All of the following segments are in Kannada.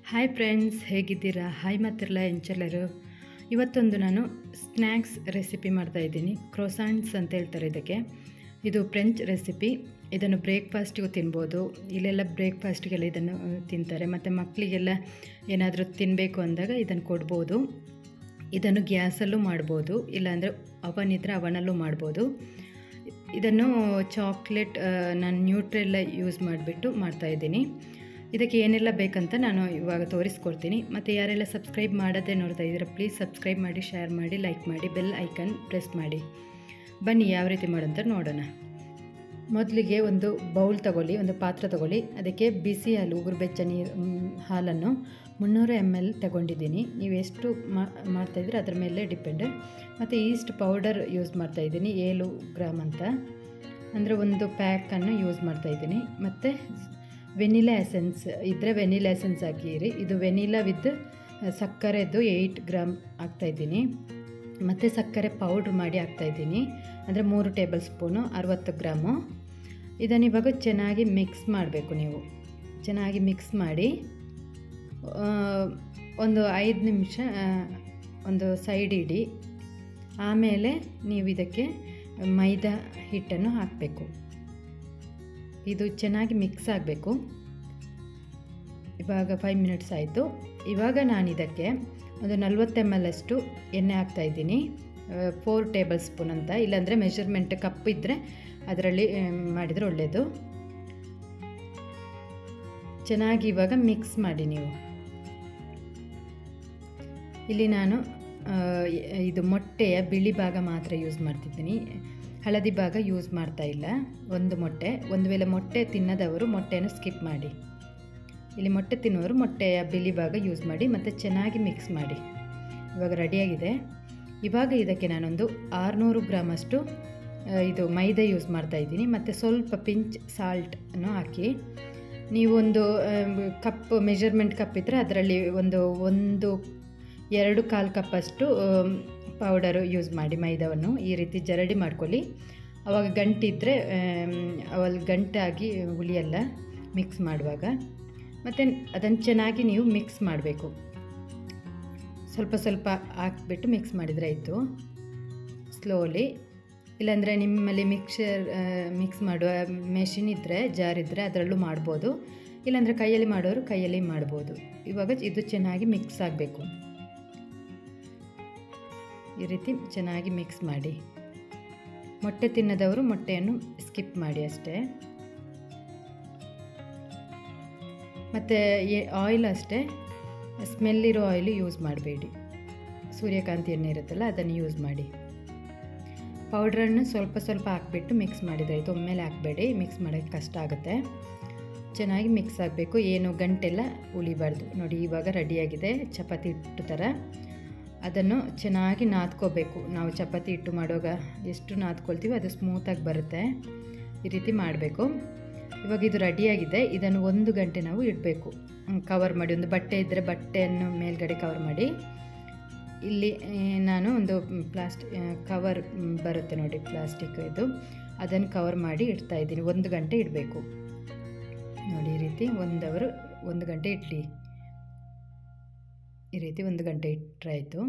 ಹಾಯ್ ಫ್ರೆಂಡ್ಸ್ ಹೇಗಿದ್ದೀರಾ ಹಾಯ್ ಮತ್ತಿರಲ್ಲ ಎಂಚೆಲ್ಲರು ಇವತ್ತೊಂದು ನಾನು ಸ್ನ್ಯಾಕ್ಸ್ ರೆಸಿಪಿ ಮಾಡ್ತಾ ಇದ್ದೀನಿ ಕ್ರೋಸಾಂಟ್ಸ್ ಅಂತ ಹೇಳ್ತಾರೆ ಇದಕ್ಕೆ ಇದು ಫ್ರೆಂಚ್ ರೆಸಿಪಿ ಇದನ್ನು ಬ್ರೇಕ್ಫಾಸ್ಟಿಗೂ ತಿನ್ಬೋದು ಇಲ್ಲೆಲ್ಲ ಬ್ರೇಕ್ಫಾಸ್ಟಿಗೆಲ್ಲ ಇದನ್ನು ಆ, ತಿಂತಾರೆ ಮತ್ತು ಮಕ್ಕಳಿಗೆಲ್ಲ ಏನಾದರೂ ತಿನ್ನಬೇಕು ಅಂದಾಗ ಇದನ್ನು ಕೊಡ್ಬೋದು ಇದನ್ನು ಗ್ಯಾಸಲ್ಲೂ ಮಾಡ್ಬೋದು ಇಲ್ಲಾಂದರೆ ಅವನ್ ಇದ್ದರೆ ಅವನಲ್ಲೂ ಮಾಡ್ಬೋದು ಇದನ್ನು ಚಾಕ್ಲೇಟ್ ನಾನು ನ್ಯೂಟ್ರೆಲ್ಲ ಯೂಸ್ ಮಾಡಿಬಿಟ್ಟು ಮಾಡ್ತಾಯಿದ್ದೀನಿ ಇದಕ್ಕೆ ಏನೆಲ್ಲ ಬೇಕಂತ ನಾನು ಇವಾಗ ತೋರಿಸ್ಕೊಡ್ತೀನಿ ಮತ್ತು ಯಾರೆಲ್ಲ ಸಬ್ಸ್ಕ್ರೈಬ್ ಮಾಡದೇ ನೋಡ್ತಾ ಇದ್ದೀರಾ ಪ್ಲೀಸ್ ಸಬ್ಸ್ಕ್ರೈಬ್ ಮಾಡಿ ಶೇರ್ ಮಾಡಿ ಲೈಕ್ ಮಾಡಿ ಬೆಲ್ ಐಕನ್ ಪ್ರೆಸ್ ಮಾಡಿ ಬನ್ನಿ ಯಾವ ರೀತಿ ಮಾಡೋಂತ ನೋಡೋಣ ಮೊದಲಿಗೆ ಒಂದು ಬೌಲ್ ತಗೊಳ್ಳಿ ಒಂದು ಪಾತ್ರ ತಗೊಳ್ಳಿ ಅದಕ್ಕೆ ಬಿಸಿ ಹಾಲು ಉಗುರು ಬೆಚ್ಚ ನೀರು ಮ್, ಹಾಲನ್ನು ಮುನ್ನೂರು ಎಮ್ ಎಲ್ ತಗೊಂಡಿದ್ದೀನಿ ನೀವು ಎಷ್ಟು ಮಾಡ್ತಾಯಿದ್ರೆ ಅದ್ರ ಮೇಲೆ ಡಿಪೆಂಡ್ ಮತ್ತು ಈಸ್ಟ್ ಪೌಡರ್ ಯೂಸ್ ಮಾಡ್ತಾಯಿದ್ದೀನಿ ಏಳು ಗ್ರಾಮ್ ಅಂತ ಅಂದರೆ ಒಂದು ಪ್ಯಾಕನ್ನು ಯೂಸ್ ಮಾಡ್ತಾಯಿದ್ದೀನಿ ಮತ್ತು ವೆನಿಲಾ ಎಸೆನ್ಸ್ ಇದ್ದರೆ ವೆನಿಲಾ ಎಸೆನ್ಸ್ ಹಾಕಿರಿ ಇದು ವೆನಿಲಾ ವಿತ್ ಸಕ್ಕರೆದು ಏಯ್ಟ್ ಗ್ರಾಮ್ ಹಾಕ್ತಾಯಿದ್ದೀನಿ ಮತ್ತು ಸಕ್ಕರೆ ಪೌಡ್ರ್ ಮಾಡಿ ಹಾಕ್ತಾಯಿದ್ದೀನಿ ಅಂದರೆ ಮೂರು ಟೇಬಲ್ ಸ್ಪೂನು ಅರುವತ್ತು ಗ್ರಾಮು ಇದನ್ನು ಇವಾಗ ಚೆನ್ನಾಗಿ ಮಿಕ್ಸ್ ಮಾಡಬೇಕು ನೀವು ಚೆನ್ನಾಗಿ ಮಿಕ್ಸ್ ಮಾಡಿ ಆ, ಒಂದು ಐದು ನಿಮಿಷ ಆ, ಒಂದು ಸೈಡ್ ಇಡಿ ಆಮೇಲೆ ನೀವು ಇದಕ್ಕೆ ಮೈದಾ ಹಿಟ್ಟನ್ನು ಹಾಕಬೇಕು ಇದು ಚೆನ್ನಾಗಿ ಮಿಕ್ಸ್ ಆಗಬೇಕು ಇವಾಗ ಫೈವ್ ಮಿನಿಟ್ಸ್ ಆಯಿತು ಇವಾಗ ನಾನು ಇದಕ್ಕೆ ಒಂದು ನಲ್ವತ್ತು ಎಮ್ ಎಲ್ ಅಷ್ಟು ಎಣ್ಣೆ ಹಾಕ್ತಾಯಿದ್ದೀನಿ ಫೋರ್ ಟೇಬಲ್ ಸ್ಪೂನ್ ಅಂತ ಇಲ್ಲಾಂದರೆ ಮೆಷರ್ಮೆಂಟ್ ಕಪ್ ಇದ್ದರೆ ಅದರಲ್ಲಿ ಮಾಡಿದರೆ ಒಳ್ಳೆಯದು ಚೆನ್ನಾಗಿ ಇವಾಗ ಮಿಕ್ಸ್ ಮಾಡಿ ನೀವು ಇಲ್ಲಿ ನಾನು ಆ, ಇದು ಮೊಟ್ಟೆಯ ಬಿಳಿ ಭಾಗ ಮಾತ್ರ ಯೂಸ್ ಮಾಡ್ತಿದ್ದೀನಿ ಹಳದಿ ಭಾಗ ಯೂಸ್ ಮಾಡ್ತಾ ಇಲ್ಲ ಒಂದು ಮೊಟ್ಟೆ ಒಂದು ವೇಳೆ ಮೊಟ್ಟೆ ತಿನ್ನದವರು ಮೊಟ್ಟೆಯನ್ನು ಸ್ಕಿಪ್ ಮಾಡಿ ಇಲ್ಲಿ ಮೊಟ್ಟೆ ತಿನ್ನುವವರು ಮೊಟ್ಟೆಯ ಬಿಳಿ ಭಾಗ ಯೂಸ್ ಮಾಡಿ ಮತ್ತು ಚೆನ್ನಾಗಿ ಮಿಕ್ಸ್ ಮಾಡಿ ಇವಾಗ ರೆಡಿಯಾಗಿದೆ ಇವಾಗ ಇದಕ್ಕೆ ನಾನೊಂದು ಆರುನೂರು ಗ್ರಾಮಷ್ಟು ಆ, ಇದು ಮೈದಾ ಯೂಸ್ ಮಾಡ್ತಾ ಇದ್ದೀನಿ ಮತ್ತು ಸ್ವಲ್ಪ ಪಿಂಚ್ ಸಾಲ್ಟನ್ನು ಹಾಕಿ ನೀವೊಂದು ಕಪ್ ಮೆಷರ್ಮೆಂಟ್ ಕಪ್ ಇದ್ದರೆ ಅದರಲ್ಲಿ ಒಂದು ಒಂದು ಎರಡು ಕಾಲು ಕಪ್ಪಷ್ಟು ಪೌಡರು ಯೂಸ್ ಮಾಡಿ ಮೈದಾವನ್ನು ಈ ರೀತಿ ಜರಡಿ ಮಾಡ್ಕೊಳ್ಳಿ ಅವಾಗ ಗಂಟಿದ್ದರೆ ಅವಲ್ಲಿ ಗಂಟಾಗಿ ಉಳಿಯಲ್ಲ ಮಿಕ್ಸ್ ಮಾಡುವಾಗ ಮತ್ತು ಅದನ್ನು ಚೆನ್ನಾಗಿ ನೀವು ಮಿಕ್ಸ್ ಮಾಡಬೇಕು ಸ್ವಲ್ಪ ಸ್ವಲ್ಪ ಹಾಕ್ಬಿಟ್ಟು ಮಿಕ್ಸ್ ಮಾಡಿದರೆ ಆಯಿತು ಸ್ಲೋಲಿ ಇಲ್ಲಾಂದರೆ ನಿಮ್ಮಲ್ಲಿ ಮಿಕ್ಸರ್ ಮಿಕ್ಸ್ ಮಾಡುವ ಮೆಷಿನ್ ಇದ್ದರೆ ಜಾರ್ ಇದ್ದರೆ ಅದರಲ್ಲೂ ಮಾಡ್ಬೋದು ಇಲ್ಲಾಂದರೆ ಕೈಯಲ್ಲಿ ಮಾಡೋರು ಕೈಯಲ್ಲಿ ಮಾಡ್ಬೋದು ಇವಾಗ ಇದು ಚೆನ್ನಾಗಿ ಮಿಕ್ಸ್ ಆಗಬೇಕು ಈ ರೀತಿ ಚೆನ್ನಾಗಿ ಮಿಕ್ಸ್ ಮಾಡಿ ಮೊಟ್ಟೆ ತಿನ್ನದವರು ಮೊಟ್ಟೆಯನ್ನು ಸ್ಕಿಪ್ ಮಾಡಿ ಅಷ್ಟೇ ಮತ್ತು ಆಯಿಲ್ ಅಷ್ಟೇ ಸ್ಮೆಲ್ ಇರೋ ಆಯಿಲು ಯೂಸ್ ಮಾಡಬೇಡಿ ಸೂರ್ಯಕಾಂತಿ ಎಣ್ಣೆ ಇರುತ್ತಲ್ಲ ಅದನ್ನು ಯೂಸ್ ಮಾಡಿ ಪೌಡ್ರನ್ನು ಸ್ವಲ್ಪ ಸ್ವಲ್ಪ ಹಾಕ್ಬಿಟ್ಟು ಮಿಕ್ಸ್ ಮಾಡಿದ್ರಾಯ್ತು ಒಮ್ಮೆಲೆ ಹಾಕಬೇಡಿ ಮಿಕ್ಸ್ ಮಾಡೋಕ್ಕೆ ಕಷ್ಟ ಆಗುತ್ತೆ ಚೆನ್ನಾಗಿ ಮಿಕ್ಸ್ ಆಗಬೇಕು ಏನು ಗಂಟೆಲ್ಲ ಉಳಿಬಾರ್ದು ನೋಡಿ ಇವಾಗ ರೆಡಿಯಾಗಿದೆ ಚಪಾತಿ ಹಿಟ್ಟು ಥರ ಅದನ್ನು ಚೆನ್ನಾಗಿ ನಾದ್ಕೋಬೇಕು ನಾವು ಚಪಾತಿ ಹಿಟ್ಟು ಮಾಡುವಾಗ ಎಷ್ಟು ನಾದ್ಕೊಳ್ತೀವಿ ಅದು ಸ್ಮೂತಾಗಿ ಬರುತ್ತೆ ಈ ರೀತಿ ಮಾಡಬೇಕು ಇವಾಗ ಇದು ರೆಡಿಯಾಗಿದೆ ಇದನ್ನು ಒಂದು ಗಂಟೆ ನಾವು ಇಡಬೇಕು ಕವರ್ ಮಾಡಿ ಒಂದು ಬಟ್ಟೆ ಇದ್ದರೆ ಬಟ್ಟೆಯನ್ನು ಮೇಲ್ಗಡೆ ಕವರ್ ಮಾಡಿ ಇಲ್ಲಿ ಆ, ನಾನು ಒಂದು ಪ್ಲಾಸ್ಟಿಕ್ ಕವರ್ ಬರುತ್ತೆ ನೋಡಿ ಪ್ಲಾಸ್ಟಿಕ್ ಇದು ಅದನ್ನು ಕವರ್ ಮಾಡಿ ಇಡ್ತಾ ಇದ್ದೀನಿ ಒಂದು ಗಂಟೆ ಇಡಬೇಕು ನೋಡಿ ಈ ರೀತಿ ಒಂದು ಅವರು ಒಂದು ಗಂಟೆ ಇಡಲಿ ಈ ರೀತಿ ಒಂದು ಗಂಟೆ ಇಟ್ಟರಾಯಿತು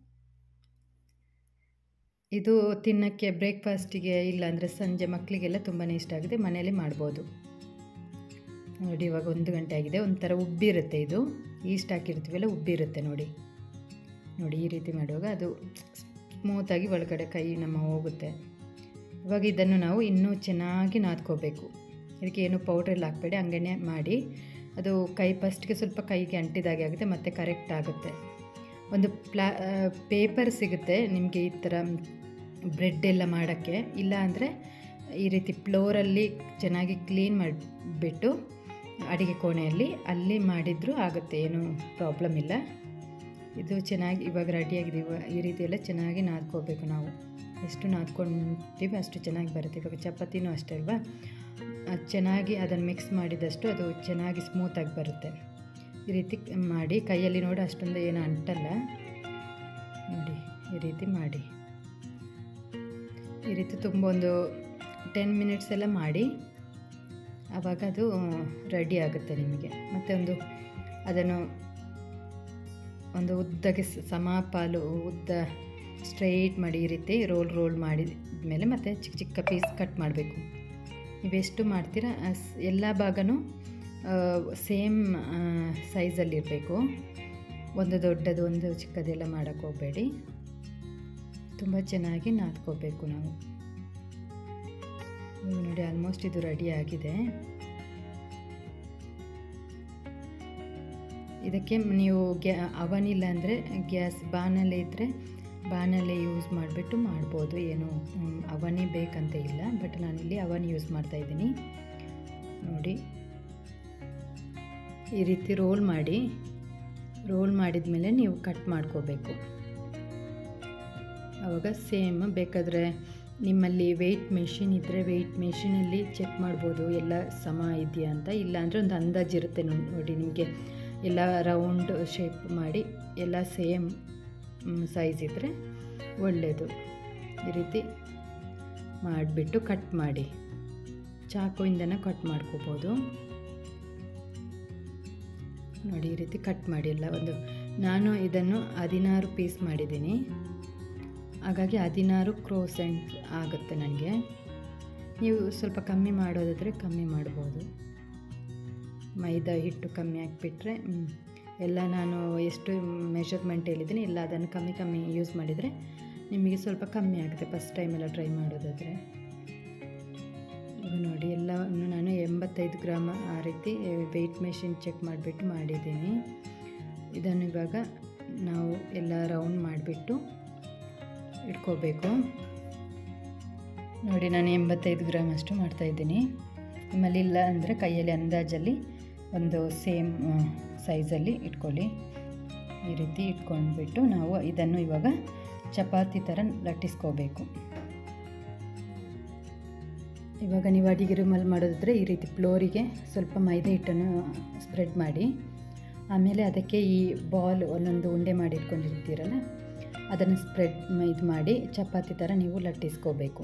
ಇದು ತಿನ್ನೋಕ್ಕೆ ಬ್ರೇಕ್ಫಾಸ್ಟಿಗೆ ಇಲ್ಲಾಂದರೆ ಸಂಜೆ ಮಕ್ಕಳಿಗೆಲ್ಲ ತುಂಬಾ ಇಷ್ಟ ಆಗಿದೆ ಮನೆಯಲ್ಲಿ ಮಾಡ್ಬೋದು ನೋಡಿ ಇವಾಗ ಒಂದು ಗಂಟೆ ಆಗಿದೆ ಒಂಥರ ಉಬ್ಬಿರುತ್ತೆ ಇದು ಈಸ್ಟ್ ಹಾಕಿರ್ತೀವಲ್ಲ ಉಬ್ಬಿರುತ್ತೆ ನೋಡಿ ನೋಡಿ ಈ ರೀತಿ ಮಾಡುವಾಗ ಅದು ಸ್ಮೂತಾಗಿ ಒಳಗಡೆ ಕೈ ನಮ್ಮ ಹೋಗುತ್ತೆ ಇವಾಗ ಇದನ್ನು ನಾವು ಇನ್ನೂ ಚೆನ್ನಾಗಿ ನಾದ್ಕೋಬೇಕು ಇದಕ್ಕೆ ಏನು ಪೌಡ್ರೆಲ್ಲ ಹಾಕಬೇಡಿ ಹಂಗೇ ಮಾಡಿ ಅದು ಕೈ ಫಸ್ಟ್ಗೆ ಸ್ವಲ್ಪ ಕೈಗೆ ಅಂಟಿದಾಗೆ ಆಗುತ್ತೆ ಮತ್ತು ಕರೆಕ್ಟ್ ಆಗುತ್ತೆ ಒಂದು ಪ್ಲಾ ಪೇಪರ್ ಸಿಗುತ್ತೆ ನಿಮಗೆ ಈ ಥರ ಬ್ರೆಡ್ ಎಲ್ಲ ಮಾಡೋಕ್ಕೆ ಇಲ್ಲ ಅಂದರೆ ಈ ರೀತಿ ಫ್ಲೋರಲ್ಲಿ ಚೆನ್ನಾಗಿ ಕ್ಲೀನ್ ಮಾಡಿಬಿಟ್ಟು ಅಡುಗೆ ಕೋಣೆಯಲ್ಲಿ ಅಲ್ಲಿ ಮಾಡಿದರೂ ಆಗುತ್ತೆ ಏನೂ ಪ್ರಾಬ್ಲಮ್ ಇಲ್ಲ ಇದು ಚೆನ್ನಾಗಿ ಇವಾಗ ರೆಡಿಯಾಗಿದೆ ಇವಾಗ ಈ ರೀತಿ ಎಲ್ಲ ಚೆನ್ನಾಗಿ ನಾದ್ಕೋಬೇಕು ನಾವು ಎಷ್ಟು ನಾದ್ಕೊಂತೀವಿ ಅಷ್ಟು ಚೆನ್ನಾಗಿ ಬರುತ್ತೆ ಇವಾಗ ಚಪಾತಿನೂ ಅಷ್ಟೇ ಅಲ್ವಾ ಅದು ಚೆನ್ನಾಗಿ ಅದನ್ನು ಮಿಕ್ಸ್ ಮಾಡಿದಷ್ಟು ಅದು ಚೆನ್ನಾಗಿ ಸ್ಮೂತಾಗಿ ಬರುತ್ತೆ ಈ ರೀತಿ ಮಾಡಿ ಕೈಯಲ್ಲಿ ನೋಡಿ ಅಷ್ಟೊಂದು ಏನು ಅಂಟಲ್ಲ ನೋಡಿ ಈ ರೀತಿ ಮಾಡಿ ಈ ರೀತಿ ತುಂಬ ಒಂದು ಟೆನ್ ಮಿನಿಟ್ಸ್ ಎಲ್ಲ ಮಾಡಿ ಆವಾಗ ಅದು ರೆಡಿ ಆಗುತ್ತೆ ನಿಮಗೆ ಮತ್ತು ಒಂದು ಅದನ್ನು ಒಂದು ಉದ್ದಗೆ ಸ- ಸಮಪಾಲು ಉದ್ದ ಸ್ಟ್ರೈಟ್ ಮಾಡಿ ಈ ರೀತಿ ರೋಲ್ ರೋಲ್ ಮಾಡಿದ ಮೇಲೆ ಮತ್ತೆ ಚಿಕ್ಕ ಚಿಕ್ಕ ಪೀಸ್ ಕಟ್ ಮಾಡಬೇಕು ನೀವೆಷ್ಟು ಮಾಡ್ತೀರಾ ಅಸ್- ಎಲ್ಲ ಭಾಗನೂ ಸೇಮ್ ಸೈಜಲ್ಲಿರಬೇಕು ಒಂದು ದೊಡ್ಡದು ಒಂದು ಚಿಕ್ಕದೆಲ್ಲ ಮಾಡೋಕ್ಕೆ ಹೋಗಬೇಡಿ ತುಂಬ ಚೆನ್ನಾಗಿ ನಾದ್ಕೋಬೇಕು ನಾವು ಇವಾಗ ನೋಡಿ ಆಲ್ಮೋಸ್ಟ್ ಇದು ರೆಡಿ ಆಗಿದೆ ಇದಕ್ಕೆ ನೀವು ಗ್ಯಾ ಅವನ್ ಇಲ್ಲ ಅಂದರೆ ಗ್ಯಾಸ್ ಬಾಣಲೆ ಇದ್ದರೆ ಬಾಣಲೆ ಯೂಸ್ ಮಾಡಿಬಿಟ್ಟು ಮಾಡ್ಬೋದು ಏನು ಮ್, ಅವನೇ ಬೇಕಂತ ಇಲ್ಲ ಬಟ್ ನಾನಿಲ್ಲಿ ಅವನ್ ಯೂಸ್ ಮಾಡ್ತಾ ಇದ್ದೀನಿ ನೋಡಿ ಈ ರೀತಿ ರೋಲ್ ಮಾಡಿ ರೋಲ್ ಮಾಡಿದ ಮೇಲೆ ನೀವು ಕಟ್ ಮಾಡ್ಕೋಬೇಕು ಆವಾಗ ಸೇಮ್ ಬೇಕಾದರೆ ನಿಮ್ಮಲ್ಲಿ ವೆಯ್ಟ್ ಮೆಷಿನ್ ಇದ್ದರೆ ವೆಯ್ಟ್ ಮೆಷಿನಲ್ಲಿ ಚೆಕ್ ಮಾಡ್ಬೋದು ಎಲ್ಲ ಸಮ ಇದೆಯಾ ಅಂತ ಇಲ್ಲಾಂದರೆ ಒಂದು ಅಂದಾಜು ಇರುತ್ತೆ ನೋ- ನೋಡಿ ನಿಮಗೆ ಎಲ್ಲ ರೌಂಡ್ ಶೇಪ್ ಮಾಡಿ ಎಲ್ಲ ಸೇಮ್ ಸೈಜ್ ಇದ್ದರೆ ಒಳ್ಳೆಯದು ಈ ರೀತಿ ಮಾಡಿಬಿಟ್ಟು ಕಟ್ ಮಾಡಿ ಚಾಕುಯಿಂದನೇ ಕಟ್ ಮಾಡ್ಕೋಬೋದು ನೋಡಿ ಈ ರೀತಿ ಕಟ್ ಮಾಡಿ ಎಲ್ಲ ಒಂದು ನಾನು ಇದನ್ನು ಹದಿನಾರು ಪೀಸ್ ಮಾಡಿದ್ದೀನಿ ಹಾಗಾಗಿ ಹದಿನಾರು ಕ್ರೋಸೆಂಟ್ ಆಗುತ್ತೆ ನನಗೆ ನೀವು ಸ್ವಲ್ಪ ಕಮ್ಮಿ ಮಾಡೋದಾದರೆ ಕಮ್ಮಿ ಮಾಡ್ಬೋದು ಮೈದಾ ಹಿಟ್ಟು ಕಮ್ಮಿ ಹಾಕ್ಬಿಟ್ರೆ ಮ್, ಎಲ್ಲ ನಾನು ಎಷ್ಟು ಮೆಷರ್ಮೆಂಟ್ ಹೇಳಿದ್ದೀನಿ ಎಲ್ಲ ಅದನ್ನು ಕಮ್ಮಿ ಕಮ್ಮಿ ಯೂಸ್ ಮಾಡಿದರೆ ನಿಮಗೆ ಸ್ವಲ್ಪ ಕಮ್ಮಿ ಆಗುತ್ತೆ ಫಸ್ಟ್ ಟೈಮೆಲ್ಲ ಟ್ರೈ ಮಾಡೋದಾದರೆ ಈಗ ನೋಡಿ ಎಲ್ಲವನ್ನು ನಾನು ಎಂಬತ್ತೈದು ಗ್ರಾಮ್ ಆ ರೀತಿ ವೆಯ್ಟ್ ಮೆಷಿನ್ ಚೆಕ್ ಮಾಡಿಬಿಟ್ಟು ಮಾಡಿದ್ದೀನಿ ಇದನ್ನು ಇವಾಗ ನಾವು ಎಲ್ಲ ರೌಂಡ್ ಮಾಡಿಬಿಟ್ಟು ಇಟ್ಕೋಬೇಕು ನೋಡಿ ನಾನು ಎಂಬತ್ತೈದು ಗ್ರಾಮ್ ಅಷ್ಟು ಮಾಡ್ತಾಯಿದ್ದೀನಿ ನಿಮ್ಮಲ್ಲಿ ಇಲ್ಲ ಅಂದರೆ ಕೈಯಲ್ಲಿ ಅಂದಾಜಲ್ಲಿ ಒಂದು ಸೇಮ್ ಸೈಜಲ್ಲಿ ಇಟ್ಕೊಳ್ಳಿ ಈ ರೀತಿ ಇಟ್ಕೊಂಡ್ಬಿಟ್ಟು ನಾವು ಇದನ್ನು ಇವಾಗ ಚಪಾತಿ ಥರ ಲಟ್ಟಿಸ್ಕೋಬೇಕು ಇವಾಗ ನೀವು ಅಡಿಗೆ ರೂಮಲ್ಲಿ ಮಾಡೋದಾದರೆ ಈ ರೀತಿ ಫ್ಲೋರಿಗೆ ಸ್ವಲ್ಪ ಮೈದಾ ಹಿಟ್ಟನ್ನು ಸ್ಪ್ರೆಡ್ ಮಾಡಿ ಆಮೇಲೆ ಅದಕ್ಕೆ ಈ ಬಾಲ್ ಒಂದೊಂದು ಉಂಡೆ ಮಾಡಿ ಇಟ್ಕೊಂಡಿರ್ತೀರಲ್ಲ ಅದನ್ನು ಸ್ಪ್ರೆಡ್ ಇದು ಮಾಡಿ ಚಪಾತಿ ಥರ ನೀವು ಲಟ್ಟಿಸ್ಕೋಬೇಕು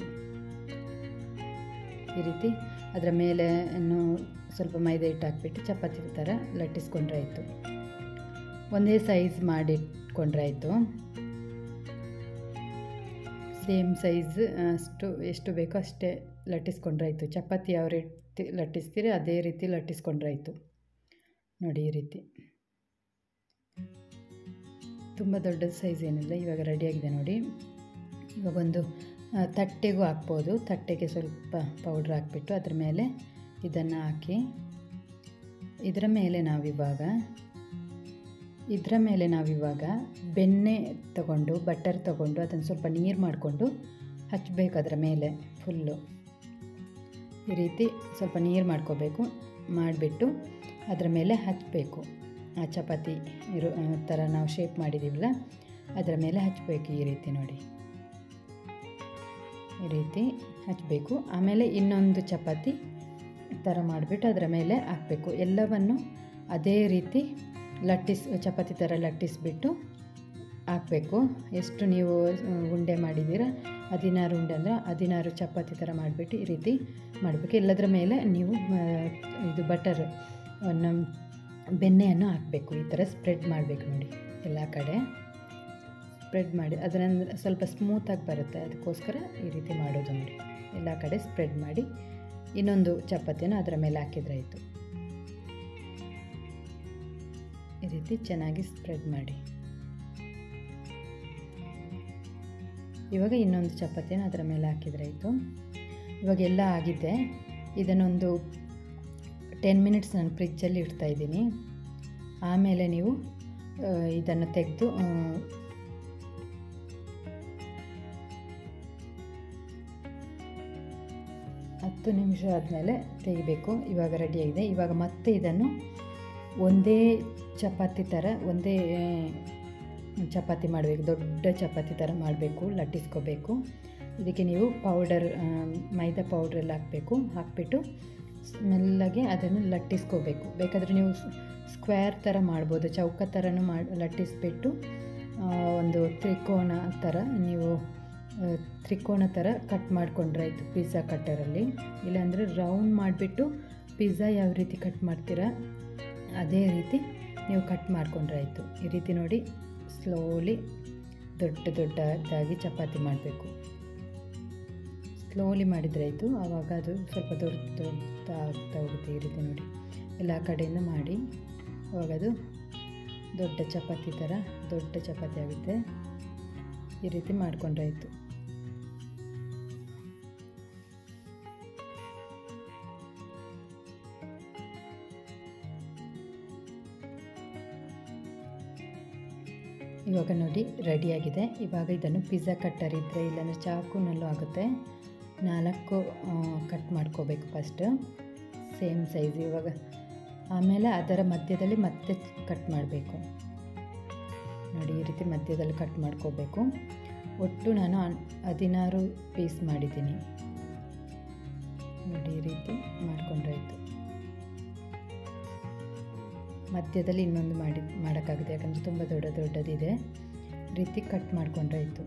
ಈ ರೀತಿ ಅದರ ಮೇಲೆ ಇನ್ನು ಸ್ವಲ್ಪ ಮೈದಾ ಹಿಟ್ಟು ಹಾಕ್ಬಿಟ್ಟು ಚಪಾತಿ ಥರ ಲಟ್ಟಿಸ್ಕೊಂಡ್ರೆ ಆಯಿತು ಒಂದೇ ಸೈಜ್ ಮಾಡಿಟ್ಕೊಂಡ್ರೆ ಆಯಿತು ಸೇಮ್ ಸೈಜ್ ಅಷ್ಟು ಎಷ್ಟು ಬೇಕೋ ಅಷ್ಟೇ ಲಟ್ಟಿಸ್ಕೊಂಡ್ರೆ ಆಯಿತು ಚಪಾತಿ ಯಾವ ರೀತಿ ಲಟ್ಟಿಸ್ತೀರಿ ಅದೇ ರೀತಿ ಲಟ್ಟಿಸ್ಕೊಂಡ್ರೆ ಆಯಿತು ನೋಡಿ ಈ ರೀತಿ ತುಂಬ ದೊಡ್ಡ ಸೈಜ್ ಏನಿಲ್ಲ ಇವಾಗ ರೆಡಿಯಾಗಿದೆ ನೋಡಿ ಇವಾಗ ಒಂದು ಆ, ತಟ್ಟೆಗೂ ಹಾಕ್ಬೋದು ತಟ್ಟೆಗೆ ಸ್ವಲ್ಪ ಪೌಡ್ರ್ ಹಾಕ್ಬಿಟ್ಟು ಅದ್ರ ಮೇಲೆ ಇದನ್ನು ಹಾಕಿ ಇದರ ಮೇಲೆ ನಾವಿವಾಗ ಇದರ ಮೇಲೆ ನಾವಿವಾಗ ಬೆಣ್ಣೆ ತಗೊಂಡು ಬಟರ್ ತಗೊಂಡು ಅದನ್ನು ಸ್ವಲ್ಪ ನೀರು ಮಾಡಿಕೊಂಡು ಹಚ್ಚಬೇಕು ಅದರ ಮೇಲೆ ಫುಲ್ಲು ಈ ರೀತಿ ಸ್ವಲ್ಪ ನೀರು ಮಾಡ್ಕೋಬೇಕು ಮಾಡಿಬಿಟ್ಟು ಅದರ ಮೇಲೆ ಹಚ್ಚಬೇಕು ಆ ಚಪಾತಿ ಇರೋ ಆ, ಥರ ನಾವು ಶೇಪ್ ಮಾಡಿದ್ದೀವಲ್ಲ ಅದರ ಮೇಲೆ ಹಚ್ಚಬೇಕು ಈ ರೀತಿ ನೋಡಿ ಈ ರೀತಿ ಹಚ್ಚಬೇಕು ಆಮೇಲೆ ಇನ್ನೊಂದು ಚಪಾತಿ ಥರ ಮಾಡಿಬಿಟ್ಟು ಅದರ ಮೇಲೆ ಹಾಕಬೇಕು ಎಲ್ಲವನ್ನು ಅದೇ ರೀತಿ ಲಟ್ಟಿಸ್ ಚಪಾತಿ ಥರ ಲಟ್ಟಿಸ್ಬಿಟ್ಟು ಹಾಕಬೇಕು ಎಷ್ಟು ನೀವು ಆ, ಉಂಡೆ ಮಾಡಿದ್ದೀರ ಹದಿನಾರು ಉಂಡೆ ಅಂದರೆ ಹದಿನಾರು ಚಪಾತಿ ಥರ ಮಾಡಿಬಿಟ್ಟು ಈ ರೀತಿ ಮಾಡಬೇಕು ಎಲ್ಲದರ ಮೇಲೆ ನೀವು ಆ, ಇದು ಬಟರ್ ಅನ್ನು ಬೆಣ್ಣೆಯನ್ನು ಹಾಕಬೇಕು ಈ ಥರ ಸ್ಪ್ರೆಡ್ ಮಾಡಬೇಕು ನೋಡಿ ಎಲ್ಲ ಕಡೆ ಸ್ಪ್ರೆಡ್ ಮಾಡಿ ಅದರಿಂದ ಸ್ವಲ್ಪ ಸ್ಮೂತಾಗಿ ಬರುತ್ತೆ ಅದಕ್ಕೋಸ್ಕರ ಈ ರೀತಿ ಮಾಡೋದು ನೋಡಿ ಎಲ್ಲ ಕಡೆ ಸ್ಪ್ರೆಡ್ ಮಾಡಿ ಇನ್ನೊಂದು ಚಪಾತಿನ ಅದರ ಮೇಲೆ ಹಾಕಿದ್ರೆ ಆಯಿತು ಈ ರೀತಿ ಚೆನ್ನಾಗಿ ಸ್ಪ್ರೆಡ್ ಮಾಡಿ ಇವಾಗ ಇನ್ನೊಂದು ಚಪಾತಿನ ಅದರ ಮೇಲೆ ಹಾಕಿದ್ರೆ ಆಯಿತು ಇವಾಗ ಎಲ್ಲ ಆಗಿದೆ ಇದನ್ನೊಂದು ಟೆನ್ ಮಿನಿಟ್ಸ್ ನಾನು ಫ್ರಿಜ್ಜಲ್ಲಿ ಇಡ್ತಾ ಇದ್ದೀನಿ ಆಮೇಲೆ ನೀವು ಆ, ಇದನ್ನು ತೆಗೆದು ಹತ್ತು ನಿಮಿಷ ಆದಮೇಲೆ ತೆಗಿಬೇಕು ಇವಾಗ ರೆಡಿಯಾಗಿದೆ ಇವಾಗ ಮತ್ತೆ ಇದನ್ನು ಒಂದೇ ಚಪಾತಿ ಥರ ಒಂದೇ ಚಪಾತಿ ಮಾಡಬೇಕು ದೊಡ್ಡ ಚಪಾತಿ ಥರ ಮಾಡಬೇಕು ಲಟ್ಟಿಸ್ಕೋಬೇಕು ಇದಕ್ಕೆ ನೀವು ಪೌಡರ್ ಮೈದಾ ಪೌಡ್ರೆಲ್ಲ ಹಾಕಬೇಕು ಹಾಕ್ಬಿಟ್ಟು ಮೆಲ್ಲಗೆ ಅದನ್ನು ಲಟ್ಟಿಸ್ಕೋಬೇಕು ಬೇಕಾದರೆ ನೀವು ಸ್ಕ್ವೇರ್ ಥರ ಮಾಡ್ಬೋದು ಚೌಕ ಥರನೂ ಮಾಡಿ ಲಟ್ಟಿಸ್ಬಿಟ್ಟು ಆ, ಒಂದು ತ್ರಿಕೋನ ಥರ ನೀವು ಆ, ತ್ರಿಕೋನ ಥರ ಕಟ್ ಮಾಡಿಕೊಂಡ್ರೆ ಆಯಿತು ಪಿಜ್ಜಾ ಕಟ್ಟರಲ್ಲಿ ಇಲ್ಲಾಂದರೆ ರೌಂಡ್ ಮಾಡಿಬಿಟ್ಟು ಪಿಜ್ಜಾ ಯಾವ ರೀತಿ ಕಟ್ ಮಾಡ್ತೀರಾ ಅದೇ ರೀತಿ ನೀವು ಕಟ್ ಮಾಡಿಕೊಂಡ್ರೆ ಆಯಿತು ಈ ರೀತಿ ನೋಡಿ ಸ್ಲೋಲಿ ದೊಡ್ಡ ದೊಡ್ಡದಾಗಿ ಚಪಾತಿ ಮಾಡಬೇಕು ಸ್ಲೋಲಿ ಮಾಡಿದರೆ ಆಯಿತು ಆವಾಗ ಅದು ಸ್ವಲ್ಪ ದೊಡ್ಡ ದೊಡ್ಡ ಆಗ್ತಾ ಹೋಗುತ್ತೆ ಈ ರೀತಿ ನೋಡಿ ಎಲ್ಲ ಕಡೆಯಿಂದ ಮಾಡಿ ಆವಾಗ ಅದು ದೊಡ್ಡ ಚಪಾತಿ ಥರ ದೊಡ್ಡ ಚಪಾತಿ ಆಗುತ್ತೆ ಈ ರೀತಿ ಮಾಡಿಕೊಂಡ್ರೆ ಆಯಿತು ಇವಾಗ ನೋಡಿ ರೆಡಿಯಾಗಿದೆ ಇವಾಗ ಇದನ್ನು ಪಿಜ್ಜಾ ಕಟ್ಟರ್ ಇದ್ದರೆ ಇಲ್ಲಾಂದರೆ ಚಾಕುನಲ್ಲೂ ಆಗುತ್ತೆ ನಾಲ್ಕು ಕಟ್ ಮಾಡ್ಕೋಬೇಕು ಫಸ್ಟ್ ಸೇಮ್ ಸೈಜ್ ಇವಾಗ ಆಮೇಲೆ ಅದರ ಮಧ್ಯದಲ್ಲಿ ಮತ್ತೆ ಕಟ್ ಮಾಡಬೇಕು ನೋಡಿ ಈ ರೀತಿ ಮಧ್ಯದಲ್ಲಿ ಕಟ್ ಮಾಡ್ಕೋಬೇಕು ಒಟ್ಟು ನಾನು ಹದಿನಾರು ಪೀಸ್ ಮಾಡಿದ್ದೀನಿ ನೋಡಿ ಈ ರೀತಿ ಮಾಡ್ಕೊಂಡ್ರಾಯ್ತು ಮಧ್ಯದಲ್ಲಿ ಇನ್ನೊಂದು ಮಾಡಿ ಮಾಡೋಕ್ಕಾಗುತ್ತೆ ಯಾಕಂದರೆ ತುಂಬ ದೊಡ್ಡ ದೊಡ್ಡದಿದೆ ರೀತಿ ಕಟ್ ಮಾಡ್ಕೊಂಡ್ರಾಯ್ತು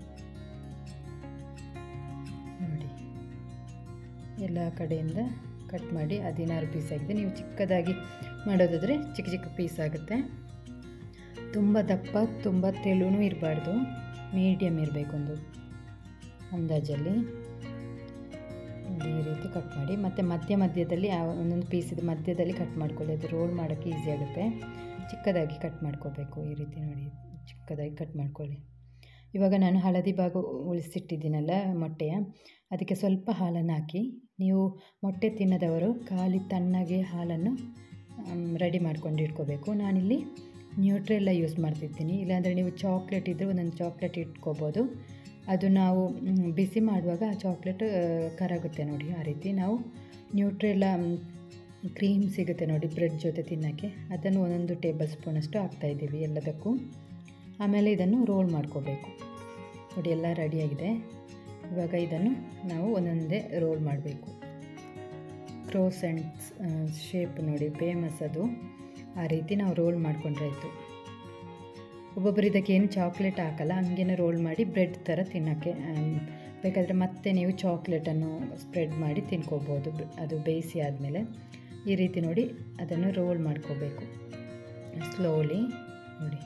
ನೋಡಿ ಎಲ್ಲ ಕಡೆಯಿಂದ ಕಟ್ ಮಾಡಿ ಹದಿನಾರು ಪೀಸ್ ಆಗಿದೆ ನೀವು ಚಿಕ್ಕದಾಗಿ ಮಾಡೋದಾದರೆ ಚಿಕ್ಕ ಚಿಕ್ಕ ಪೀಸ್ ಆಗುತ್ತೆ ತುಂಬ ದಪ್ಪ ತುಂಬ ತೆಳುನೂ ಇರಬಾರ್ದು ಮೀಡಿಯಮ್ ಇರಬೇಕು ಒಂದು ಅಂದಾಜಲ್ಲಿ ನೋಡಿ ಈ ರೀತಿ ಕಟ್ ಮಾಡಿ ಮತ್ತು ಮಧ್ಯ ಮಧ್ಯದಲ್ಲಿ ಆ ಒಂದೊಂದು ಪೀಸ್ ಇದೆ ಮಧ್ಯದಲ್ಲಿ ಕಟ್ ಮಾಡ್ಕೊಳ್ಳಿ ಅದು ರೋಲ್ ಮಾಡೋಕ್ಕೆ ಈಸಿ ಆಗುತ್ತೆ ಚಿಕ್ಕದಾಗಿ ಕಟ್ ಮಾಡ್ಕೋಬೇಕು ಈ ರೀತಿ ನೋಡಿ ಚಿಕ್ಕದಾಗಿ ಕಟ್ ಮಾಡ್ಕೊಳ್ಳಿ ಇವಾಗ ನಾನು ಹಳದಿ ಭಾಗ ಉಳಿಸಿಟ್ಟಿದ್ದೀನಲ್ಲ ಮೊಟ್ಟೆಯ ಅದಕ್ಕೆ ಸ್ವಲ್ಪ ಹಾಲನ್ನು ಹಾಕಿ ನೀವು ಮೊಟ್ಟೆ ತಿನ್ನದವರು ಖಾಲಿ ತಣ್ಣಗೆ ಹಾಲನ್ನು ರೆಡಿ ಮಾಡ್ಕೊಂಡು ಇಟ್ಕೋಬೇಕು ನಾನಿಲ್ಲಿ ನ್ಯೂಟ್ರೆಲ್ಲ ಯೂಸ್ ಮಾಡ್ತಿರ್ತೀನಿ ಇಲ್ಲಾಂದರೆ ನೀವು ಚಾಕ್ಲೇಟ್ ಇದ್ದರೆ ಒಂದೊಂದು ಚಾಕ್ಲೇಟ್ ಇಟ್ಕೋಬೋದು ಅದು ನಾವು ಮ್, ಬಿಸಿ ಮಾಡುವಾಗ ಆ ಚಾಕ್ಲೇಟ್ ಕರಗುತ್ತೆ ನೋಡಿ ಆ ರೀತಿ ನಾವು ನ್ಯೂಟ್ರೆಲ್ಲ ಕ್ರೀಮ್ ಸಿಗುತ್ತೆ ನೋಡಿ ಬ್ರೆಡ್ ಜೊತೆ ತಿನ್ನೋಕ್ಕೆ ಅದನ್ನು ಒಂದೊಂದು ಟೇಬಲ್ ಸ್ಪೂನಷ್ಟು ಹಾಕ್ತಾಯಿದ್ದೀವಿ ಎಲ್ಲದಕ್ಕೂ ಆಮೇಲೆ ಇದನ್ನು ರೋಲ್ ಮಾಡ್ಕೋಬೇಕು ನೋಡಿ ಎಲ್ಲ ರೆಡಿಯಾಗಿದೆ ಇವಾಗ ಇದನ್ನು ನಾವು ಒಂದೊಂದೇ ರೋಲ್ ಮಾಡಬೇಕು ಕ್ರೋಸೆಂಟ್ಸ್ ಶೇಪ್ ನೋಡಿ ಫೇಮಸ್ ಅದು ಆ ರೀತಿ ನಾವು ರೋಲ್ ಮಾಡ್ಕೊಂಡ್ರಾಯ್ತು ಒಬ್ಬೊಬ್ಬರು ಇದಕ್ಕೆ ಏನು ಚಾಕ್ಲೇಟ್ ಹಾಕಲ್ಲ ಹಂಗೇನೆ ರೋಲ್ ಮಾಡಿ ಬ್ರೆಡ್ ಥರ ತಿನ್ನೋಕ್ಕೆ ಆಮ್, ಬೇಕಾದರೆ ಮತ್ತೆ ನೀವು ಚಾಕ್ಲೇಟನ್ನು ಸ್ಪ್ರೆಡ್ ಮಾಡಿ ತಿನ್ಕೋಬೋದು ಬ್- ಅದು ಬೇಯಿಸಿ ಆದಮೇಲೆ ಈ ರೀತಿ ನೋಡಿ ಅದನ್ನು ರೋಲ್ ಮಾಡ್ಕೋಬೇಕು ಸ್ಲೋಲಿ ನೋಡಿ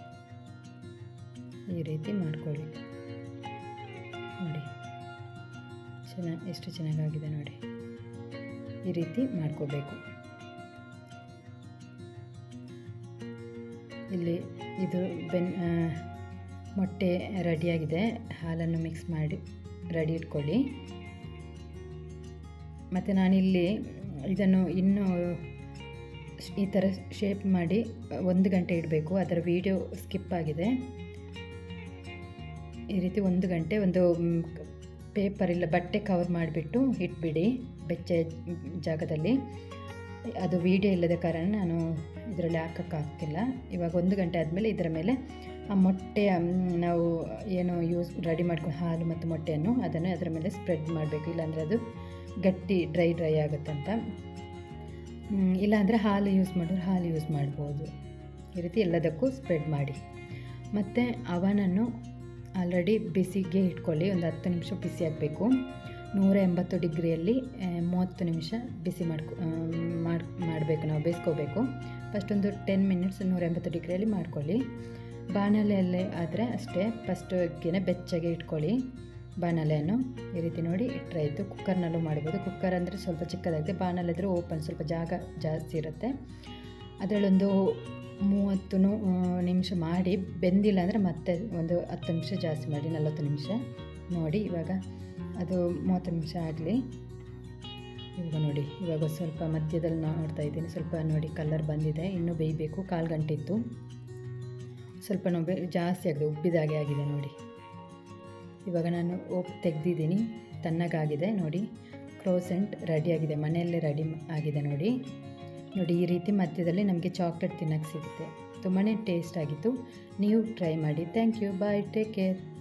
ಈ ರೀತಿ ಮಾಡ್ಕೊಳ್ಳಿ ನೋಡಿ ಚೆನ್ನಾಗಿ ಎಷ್ಟು ಚೆನ್ನಾಗಾಗಿದೆ ನೋಡಿ ಈ ರೀತಿ ಮಾಡ್ಕೋಬೇಕು ಇಲ್ಲಿ ಇದು ಬೆನ್ ಆ, ಮೊಟ್ಟೆ ರೆಡಿಯಾಗಿದೆ ಹಾಲನ್ನು ಮಿಕ್ಸ್ ಮಾಡಿ ರೆಡಿ ಇಟ್ಕೊಳ್ಳಿ ಮತ್ತು ನಾನಿಲ್ಲಿ ಇದನ್ನು ಇನ್ನೂ ಈ ಥರ ಶೇಪ್ ಮಾಡಿ ಒಂದು ಗಂಟೆ ಇಡಬೇಕು ಅದರ ವಿಡಿಯೋ ಸ್ಕಿಪ್ ಆಗಿದೆ ಈ ರೀತಿ ಒಂದು ಗಂಟೆ ಒಂದು ಪೇಪರ್ ಇಲ್ಲ ಬಟ್ಟೆ ಕವರ್ ಮಾಡಿಬಿಟ್ಟು ಇಟ್ಬಿಡಿ ಬೆಚ್ಚ ಜಾಗದಲ್ಲಿ ಅದು ವಿಡಿಯೋ ಇಲ್ಲದ ಕಾರಣ ನಾನು ಇದರಲ್ಲಿ ಹಾಕೋಕ್ಕಾಗ್ತಿಲ್ಲ ಇವಾಗ ಒಂದು ಗಂಟೆ ಆದಮೇಲೆ ಇದರ ಮೇಲೆ ಆ ಮೊಟ್ಟೆಯ ಮ್, ನಾವು ಏನು ಯೂಸ್ ರೆಡಿ ಮಾಡ್ಕೊಂಡು ಹಾಲು ಮತ್ತು ಮೊಟ್ಟೆಯನ್ನು ಅದನ್ನು ಅದರ ಮೇಲೆ ಸ್ಪ್ರೆಡ್ ಮಾಡಬೇಕು ಇಲ್ಲಾಂದರೆ ಅದು ಗಟ್ಟಿ ಡ್ರೈ ಡ್ರೈ ಆಗುತ್ತಂತ ಮ್, ಇಲ್ಲಾಂದರೆ ಹಾಲು ಯೂಸ್ ಮಾಡಿದ್ರೆ ಹಾಲು ಯೂಸ್ ಮಾಡ್ಬೋದು ಈ ರೀತಿ ಎಲ್ಲದಕ್ಕೂ ಸ್ಪ್ರೆಡ್ ಮಾಡಿ ಮತ್ತು ಅವನನ್ನು ಆಲ್ರೆಡಿ ಬಿಸಿಗೆ ಇಟ್ಕೊಳ್ಳಿ ಒಂದು ಹತ್ತು ನಿಮಿಷ ಬಿಸಿ ಆಗಬೇಕು ನೂರ ಎಂಬತ್ತು ಡಿಗ್ರಿಯಲ್ಲಿ ಆ, ಮೂವತ್ತು ನಿಮಿಷ ಬಿಸಿ ಮಾಡ್ಕೊ ಮಾಡಿ ಮಾಡಬೇಕು ನಾವು ಬೇಯಿಸ್ಕೋಬೇಕು ಫಸ್ಟ್ ಒಂದು ಟೆನ್ ಮಿನಿಟ್ಸ್ ನೂರ ಎಂಬತ್ತು ಡಿಗ್ರಿಯಲ್ಲಿ ಮಾಡ್ಕೊಳ್ಳಿ ಬಾಣಲೆಯಲ್ಲೇ ಆದರೆ ಅಷ್ಟೇ ಫಸ್ಟಿಗೆ ಬೆಚ್ಚಗೆ ಇಟ್ಕೊಳ್ಳಿ ಬಾಣಲೆಯನ್ನು ಈ ರೀತಿ ನೋಡಿ ಇಟ್ಟರೆ ಆಯಿತು ಕುಕ್ಕರ್ನಲ್ಲೂ ಮಾಡ್ಬೋದು ಕುಕ್ಕರ್ ಅಂದರೆ ಸ್ವಲ್ಪ ಚಿಕ್ಕದಾಗುತ್ತೆ ಬಾಣಲೆ ಆದರೆ ಓಪನ್ ಸ್ವಲ್ಪ ಜಾಗ ಜಾಸ್ತಿ ಇರುತ್ತೆ ಅದರಲ್ಲೊಂದು ಮೂವತ್ತು ನು- ಆ, ನಿಮಿಷ ಮಾಡಿ ಬೆಂದಿಲ್ಲ ಅಂದರೆ ಮತ್ತೆ ಒಂದು ಹತ್ತು ನಿಮಿಷ ಜಾಸ್ತಿ ಮಾಡಿ ನಲವತ್ತು ನಿಮಿಷ ನೋಡಿ ಇವಾಗ ಅದು ಮೂವತ್ತು ನಿಮಿಷ ಆಗಲಿ ಇವಾಗ ನೋಡಿ ಇವಾಗ ಸ್ವಲ್ಪ ಮಧ್ಯದಲ್ಲಿ ನೋಡ್ತಾ ಇದ್ದೀನಿ ಸ್ವಲ್ಪ ನೋಡಿ ಕಲರ್ ಬಂದಿದೆ ಇನ್ನೂ ಬೇಯಬೇಕು ಕಾಲು ಗಂಟೆ ಇತ್ತು ಸ್ವಲ್ಪ ನೋವು ಜಾಸ್ತಿ ಆಗಿದೆ ಉಬ್ಬಿದಾಗೆ ಆಗಿದೆ ನೋಡಿ ಇವಾಗ ನಾನು ಓಪ್ ತೆಗೆದಿದ್ದೀನಿ ತಣ್ಣಗಾಗಿದೆ ನೋಡಿ ಕ್ರೋಸೆಂಟ್ ರೆಡಿಯಾಗಿದೆ ಮನೆಯಲ್ಲೇ ರೆಡಿ ಆಗಿದೆ ನೋಡಿ ನೋಡಿ ಈ ರೀತಿ ಮಧ್ಯದಲ್ಲಿ ನಮಗೆ ಚಾಕ್ಲೇಟ್ ತಿನ್ನೋಕ್ಕೆ ಸಿಗುತ್ತೆ ತುಂಬಾ ಟೇಸ್ಟ್ ಆಗಿತ್ತು ನೀವು ಟ್ರೈ ಮಾಡಿ thank you bye take care